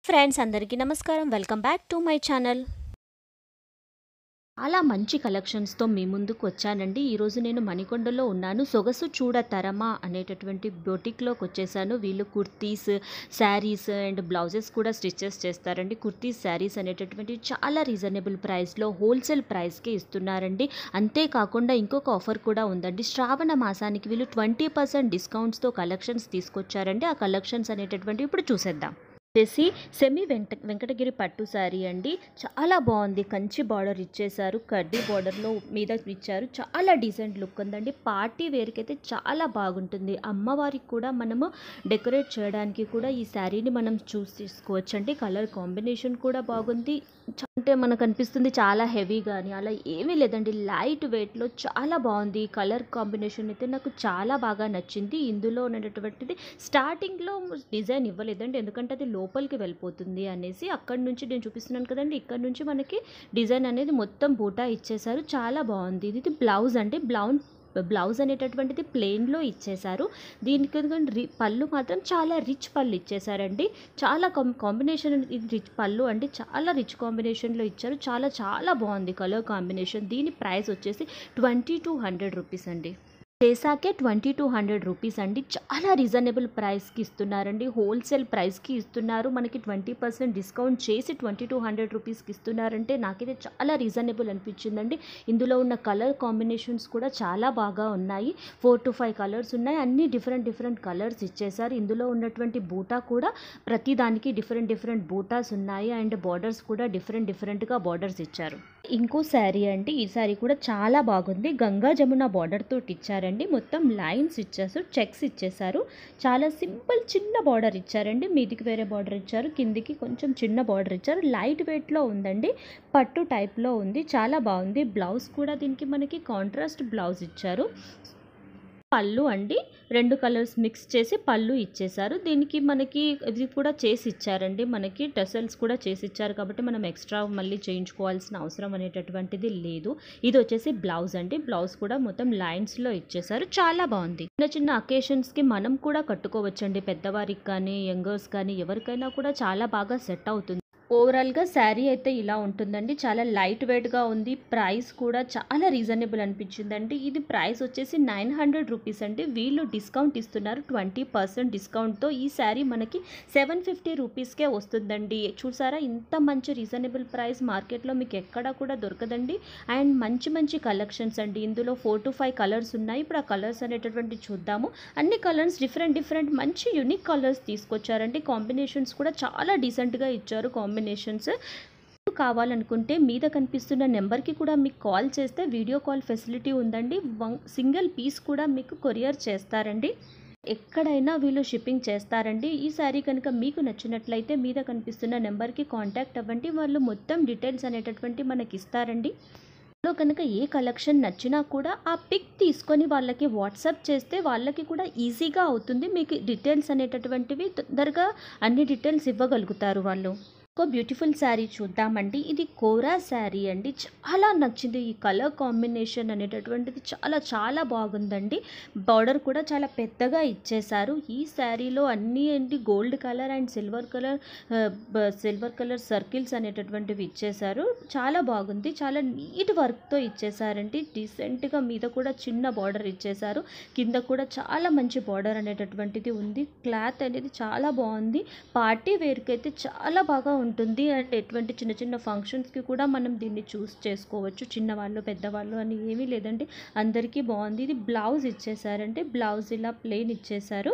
friends అందరికీ నమస్కారం welcome back to my channel చాలా మంచి కలెక్షన్స్తో మీ ముందుకు వచ్చానండి ఈరోజు నేను మణికొండలో ఉన్నాను సొగసు చూడ తరమా అనేటటువంటి బొటిక్లోకి వచ్చేసాను వీళ్ళు కుర్తీస్ శారీస్ అండ్ బ్లౌజెస్ కూడా స్టిచెస్ చేస్తారండి కుర్తీస్ శారీస్ అనేటటువంటి చాలా రీజనబుల్ ప్రైస్లో హోల్సేల్ ప్రైస్కి ఇస్తున్నారండి అంతేకాకుండా ఇంకొక ఆఫర్ కూడా ఉందండి శ్రావణ మాసానికి వీళ్ళు ట్వంటీ పర్సెంట్ డిస్కౌంట్స్తో కలెక్షన్స్ తీసుకొచ్చారండి ఆ కలెక్షన్స్ అనేటటువంటి ఇప్పుడు చూసేద్దాం వచ్చేసి సెమీ వెంట వెంకటగిరి పట్టు శారీ అండి చాలా బాగుంది కంచి బార్డర్ ఇచ్చేసారు కడ్డీ బార్డర్లో మీద ఇచ్చారు చాలా డీసెంట్ లుక్ ఉందండి పార్టీ వేర్కి అయితే చాలా బాగుంటుంది అమ్మవారికి కూడా మనము డెకరేట్ చేయడానికి కూడా ఈ శారీని మనం చూస్ చేసుకోవచ్చండి కలర్ కాంబినేషన్ కూడా బాగుంది చ- అంటే మనకు అనిపిస్తుంది చాలా హెవీ కానీ అలా ఏమీ లేదండి లైట్ వెయిట్లో చాలా బాగుంది ఈ కలర్ కాంబినేషన్ అయితే నాకు చాలా బాగా నచ్చింది ఇందులో ఉన్నటువంటిది స్టార్టింగ్లో డిజైన్ ఇవ్వలేదండి ఎందుకంటే అది లోపలికి వెళ్ళిపోతుంది అనేసి అక్కడి నుంచి నేను చూపిస్తున్నాను కదండి ఇక్కడ నుంచి మనకి డిజైన్ అనేది మొత్తం బూటా ఇచ్చేసారు చాలా బాగుంది ఇది బ్లౌజ్ అండి బ్లౌజ్ బ్లౌజ్ అనేటటువంటిది ప్లెయిన్లో ఇచ్చేసారు దీనికి ఎందుకంటే రి పళ్ళు మాత్రం చాలా రిచ్ పళ్ళు ఇచ్చేసారండి చాలా కాం కాంబినేషన్ ఇది రిచ్ పళ్ళు అండి చాలా రిచ్ కాంబినేషన్లో ఇచ్చారు చాలా చాలా బాగుంది కలర్ కాంబినేషన్ దీని ప్రైస్ వచ్చేసి ట్వంటీ టూ హండ్రెడ్ రూపీస్ అండి చేసాకే ట్వంటీ టూ హండ్రెడ్ రూపీస్ అండి చాలా రీజనబుల్ ప్రైస్కి ఇస్తున్నారండి హోల్సేల్ ప్రైస్కి ఇస్తున్నారు మనకి ట్వంటీ పర్సెంట్ డిస్కౌంట్ చేసి ట్వంటీ టూ హండ్రెడ్ రూపీస్కి ఇస్తున్నారంటే నాకైతే చాలా రీజనబుల్ అనిపించిందండి ఇందులో ఉన్న కలర్ కాంబినేషన్స్ కూడా చాలా బాగా ఉన్నాయి ఫోర్ టు ఫైవ్ కలర్స్ ఉన్నాయి అన్ని డిఫరెంట్ డిఫరెంట్ కలర్స్ ఇచ్చేసారు ఇందులో ఉన్నటువంటి బూటా కూడా ప్రతి దానికి డిఫరెంట్ డిఫరెంట్ బూటాస్ ఉన్నాయి అండ్ బార్డర్స్ కూడా డిఫరెంట్ డిఫరెంట్గా బార్డర్స్ ఇచ్చారు ఇంకో శారీ అండి ఈ శారీ కూడా చాలా బాగుంది గంగా జమున బార్డర్ తోటి ఇచ్చారండి మొత్తం లైన్స్ ఇచ్చేసారు చెక్స్ ఇచ్చేసారు చాలా సింపుల్ చిన్న బార్డర్ ఇచ్చారండి మీదికి వేరే బార్డర్ ఇచ్చారు కిందికి కొంచెం చిన్న బార్డర్ ఇచ్చారు లైట్ వెయిట్లో ఉందండి పట్టు టైప్లో ఉంది చాలా బాగుంది బ్లౌజ్ కూడా దీనికి మనకి కాంట్రాస్ట్ బ్లౌజ్ ఇచ్చారు పళ్ళు అండి రెండు కలర్స్ మిక్స్ చేసి పళ్ళు ఇచ్చేసారు దీనికి మనకి ఇది కూడా చేసి ఇచ్చారండి మనకి టెసల్స్ కూడా చేసి ఇచ్చారు కాబట్టి మనం ఎక్స్ట్రా మళ్ళీ చేయించుకోవాల్సిన అవసరం అనేటటువంటిది లేదు ఇది వచ్చేసి బ్లౌజ్ అండి బ్లౌజ్ కూడా మొత్తం లైన్స్లో ఇచ్చేసారు చాలా బాగుంది చిన్న చిన్న అకేషన్స్కి మనం కూడా కట్టుకోవచ్చండి పెద్దవారికి కానీ యంగర్స్ కానీ ఎవరికైనా కూడా చాలా బాగా సెట్ అవుతుంది ఓవరాల్గా శారీ అయితే ఇలా ఉంటుందండి చాలా లైట్ వెయిట్గా ఉంది ప్రైస్ కూడా చాలా రీజనబుల్ అనిపించిందండి ఇది ప్రైస్ వచ్చేసి నైన్ హండ్రెడ్ రూపీస్ అండి వీళ్ళు డిస్కౌంట్ ఇస్తున్నారు ట్వంటీ పర్సెంట్ డిస్కౌంట్తో ఈ శారీ మనకి సెవెన్ ఫిఫ్టీ రూపీస్కే వస్తుందండి చూసారా ఇంత మంచి రీజనబుల్ ప్రైస్ మార్కెట్లో మీకు ఎక్కడా కూడా దొరకదండి అండ్ మంచి మంచి కలెక్షన్స్ అండి ఇందులో ఫోర్ టు ఫైవ్ కలర్స్ ఉన్నాయి ఇప్పుడు ఆ కలర్స్ అనేటటువంటి చూద్దాము అన్ని కలర్స్ డిఫరెంట్ డిఫరెంట్ మంచి యూనిక్ కలర్స్ తీసుకొచ్చారండి కాంబినేషన్స్ కూడా చాలా డీసెంట్గా ఇచ్చారు కాంబినేషన్స్ కావాలనుకుంటే మీద కనిపిస్తున్న నెంబర్కి కూడా మీకు కాల్ చేస్తే వీడియో కాల్ ఫెసిలిటీ ఉందండి వన్ సింగిల్ పీస్ కూడా మీకు కొరియర్ చేస్తారండి ఎక్కడైనా వీళ్ళు షిప్పింగ్ చేస్తారండి ఈ శారీ కనుక మీకు నచ్చినట్లయితే మీద కనిపిస్తున్న నెంబర్కి కాంటాక్ట్ అవ్వండి వాళ్ళు మొత్తం డీటెయిల్స్ అనేటటువంటి మనకి ఇస్తారండి లో కనుక ఏ కలెక్షన్ నచ్చినా కూడా ఆ పిక్ తీసుకొని వాళ్ళకి వాట్సాప్ చేస్తే వాళ్ళకి కూడా ఈజీగా అవుతుంది మీకు డీటెయిల్స్ అనేటటువంటివి తొందరగా అన్ని డీటెయిల్స్ ఇవ్వగలుగుతారు వాళ్ళు ఒక బ్యూటిఫుల్ శారీ చూద్దామండి ఇది కోరా శారీ అండి చాలా నచ్చింది ఈ కలర్ కాంబినేషన్ అనేటటువంటిది చాలా చాలా బాగుందండి బార్డర్ కూడా చాలా పెద్దగా ఇచ్చేసారు ఈ శారీలో అన్నీ ఏంటి gold colour and silver colour silver colour circles అనేటటువంటివి ఇచ్చేసారు చాలా బాగుంది చాలా నీట్ వర్క్తో ఇచ్చేసారండి డీసెంట్గా మీద కూడా చిన్న బార్డర్ ఇచ్చేసారు కింద కూడా చాలా మంచి బార్డర్ అనేటటువంటిది ఉంది క్లాత్ అనేది చాలా బాగుంది పార్టీ వేర్కి అయితే చాలా బాగా ఉంటుంది అండ్ ఎటువంటి చిన్న చిన్న ఫంక్షన్స్కి కూడా మనం దీన్ని చూస్ చేసుకోవచ్చు చిన్నవాళ్ళు పెద్దవాళ్ళు అని ఏమీ లేదండి అందరికీ బాగుంది ఇది బ్లౌజ్ ఇచ్చేసారంటే బ్లౌజ్ ఇలా ప్లెయిన్ ఇచ్చేసారు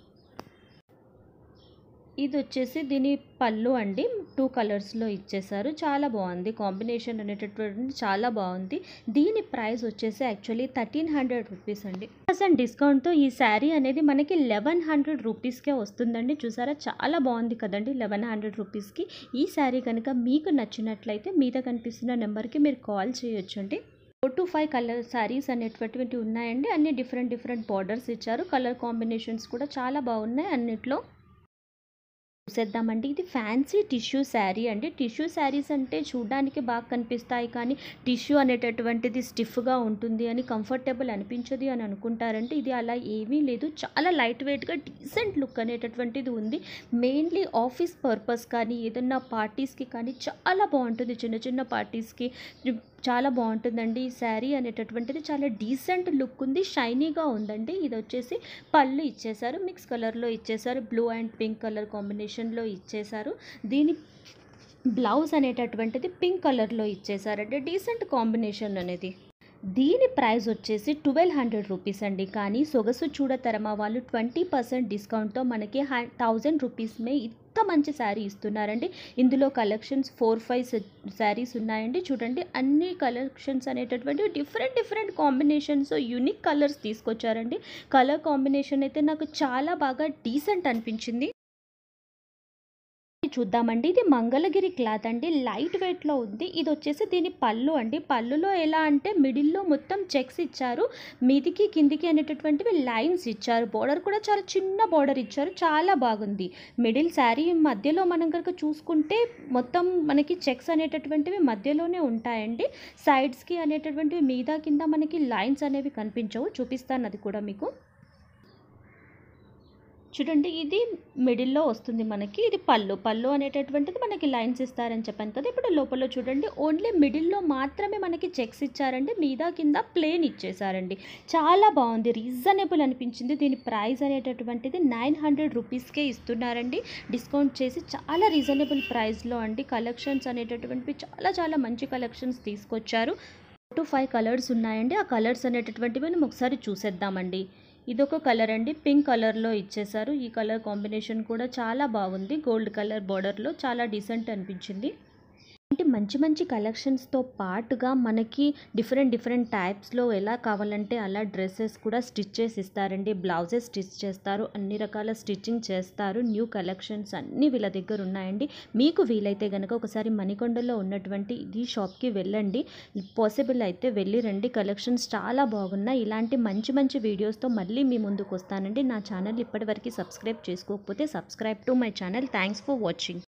ఇది వచ్చేసి దీని పళ్ళు అండి టూ కలర్స్లో ఇచ్చేసారు చాలా బాగుంది కాంబినేషన్ అనేటటువంటి చాలా బాగుంది దీని ప్రైస్ వచ్చేసి యాక్చువల్లీ థర్టీన్ హండ్రెడ్ రూపీస్ అండి పర్సెంట్ డిస్కౌంట్తో ఈ శారీ అనేది మనకి లెవెన్ హండ్రెడ్ రూపీస్కే వస్తుందండి చూసారా చాలా బాగుంది కదండి లెవెన్ హండ్రెడ్ రూపీస్కి ఈ శారీ కనుక మీకు నచ్చినట్లయితే మీద కనిపిస్తున్న నెంబర్కి మీరు కాల్ చేయొచ్చు అండి four to five colour saris అనేటటువంటివి ఉన్నాయండి అన్ని డిఫరెంట్ డిఫరెంట్ బార్డర్స్ ఇచ్చారు కలర్ కాంబినేషన్స్ కూడా చాలా బాగున్నాయి అన్నిట్లో చూసేద్దామండి ఇది ఫ్యాన్సీ టిష్యూ శారీ అండి టిష్యూ శారీస్ అంటే చూడడానికి బాగా కనిపిస్తాయి కానీ టిష్యూ అనేటటువంటిది స్టిఫ్గా ఉంటుంది అని కంఫర్టబుల్ అనిపించదు అని అనుకుంటారంటే ఇది అలా ఏమీ లేదు చాలా లైట్ వెయిట్గా డీసెంట్ లుక్ అనేటటువంటిది ఉంది మెయిన్లీ ఆఫీస్ పర్పస్ కానీ ఏదన్నా పార్టీస్కి కానీ చాలా బాగుంటుంది చిన్న చిన్న పార్టీస్కి చాలా బాగుంటుందండి ఈ శారీ అనేటటువంటిది చాలా డీసెంట్ లుక్ ఉంది షైనీగా ఉందండి ఇది వచ్చేసి పళ్ళు ఇచ్చేసారు మిక్స్ కలర్లో ఇచ్చేసారు బ్లూ అండ్ పింక్ కలర్ కాంబినేషన్లో ఇచ్చేసారు దీని బ్లౌజ్ అనేటటువంటిది పింక్ కలర్లో ఇచ్చేసారంటే డీసెంట్ కాంబినేషన్ అనేది దీని ప్రైస్ వచ్చేసి ట్వెల్వ్ హండ్రెడ్ రూపీస్ అండి కానీ సొగసు చూడతరమా వాళ్ళు ట్వంటీ పర్సెంట్ డిస్కౌంట్తో మనకి హై థౌజండ్ రూపీస్మే ఇంత మంచి శారీ ఇస్తున్నారండి ఇందులో కలెక్షన్స్ ఫోర్ ఫైవ్ శారీస్ ఉన్నాయండి చూడండి అన్ని కలెక్షన్స్ అనేటటువంటి different different combinations unique colours తీసుకొచ్చారండి కలర్ కాంబినేషన్ అయితే నాకు చాలా బాగా డీసెంట్ అనిపించింది చూద్దామండి ఇది మంగళగిరి క్లాత్ అండి లైట్ వెయిట్లో ఉంది ఇది వచ్చేసి దీని పళ్ళు అండి పళ్ళులో ఎలా అంటే మిడిల్లో మొత్తం చెక్స్ ఇచ్చారు మీదికి కిందికి అనేటటువంటివి లైన్స్ ఇచ్చారు బోర్డర్ కూడా చాలా చిన్న బోర్డర్ ఇచ్చారు చాలా బాగుంది మిడిల్ శారీ మధ్యలో మనం కనుక చూసుకుంటే మొత్తం మనకి చెక్స్ అనేటటువంటివి మధ్యలోనే ఉంటాయండి సైడ్స్కి అనేటటువంటివి మీద కింద మనకి లైన్స్ అనేవి కనిపించవు చూపిస్తాను అది కూడా మీకు చూడండి ఇది మిడిల్లో వస్తుంది మనకి ఇది పళ్ళు పళ్ళు అనేటటువంటిది మనకి లైన్స్ ఇస్తారని చెప్పాను కదా ఇప్పుడు లోపల చూడండి ఓన్లీ మిడిల్లో మాత్రమే మనకి చెక్స్ ఇచ్చారండి మీద కింద ప్లేన్ ఇచ్చేసారండి చాలా బాగుంది రీజనబుల్ అనిపించింది దీని ప్రైస్ అనేటటువంటిది నైన్ హండ్రెడ్ రూపీస్కే ఇస్తున్నారండి డిస్కౌంట్ చేసి చాలా రీజనబుల్ ప్రైస్లో అండి కలెక్షన్స్ అనేటటువంటివి చాలా చాలా మంచి కలెక్షన్స్ తీసుకొచ్చారు టు ఫైవ్ కలర్స్ ఉన్నాయండి ఆ కలర్స్ అనేటటువంటివి మనం ఒకసారి చూసేద్దామండి ఇదొక కలర్ అండి పింక్ కలర్లో ఇచ్చేసారు ఈ కలర్ కాంబినేషన్ కూడా చాలా బాగుంది గోల్డ్ కలర్ బార్డర్లో చాలా డీసెంట్ అనిపించింది అంటే మంచి మంచి కలెక్షన్స్తో పాటుగా మనకి డిఫరెంట్ డిఫరెంట్ టైప్స్లో ఎలా కావాలంటే అలా డ్రెస్సెస్ కూడా స్టిచ్ చేసి ఇస్తారండి బ్లౌజెస్ స్టిచ్ చేస్తారు అన్ని రకాల స్టిచ్చింగ్ చేస్తారు న్యూ కలెక్షన్స్ అన్నీ వీళ్ళ దగ్గర ఉన్నాయండి మీకు వీలైతే కనుక ఒకసారి మణికొండలో ఉన్నటువంటి ఈ షాప్కి వెళ్ళండి పాసిబుల్ అయితే వెళ్ళి రండి కలెక్షన్స్ చాలా బాగున్నాయి ఇలాంటి మంచి మంచి వీడియోస్తో మళ్ళీ మీ ముందుకు వస్తానండి నా ఛానల్ ఇప్పటివరకు సబ్స్క్రైబ్ చేసుకోకపోతే subscribe to my channel thanks for watching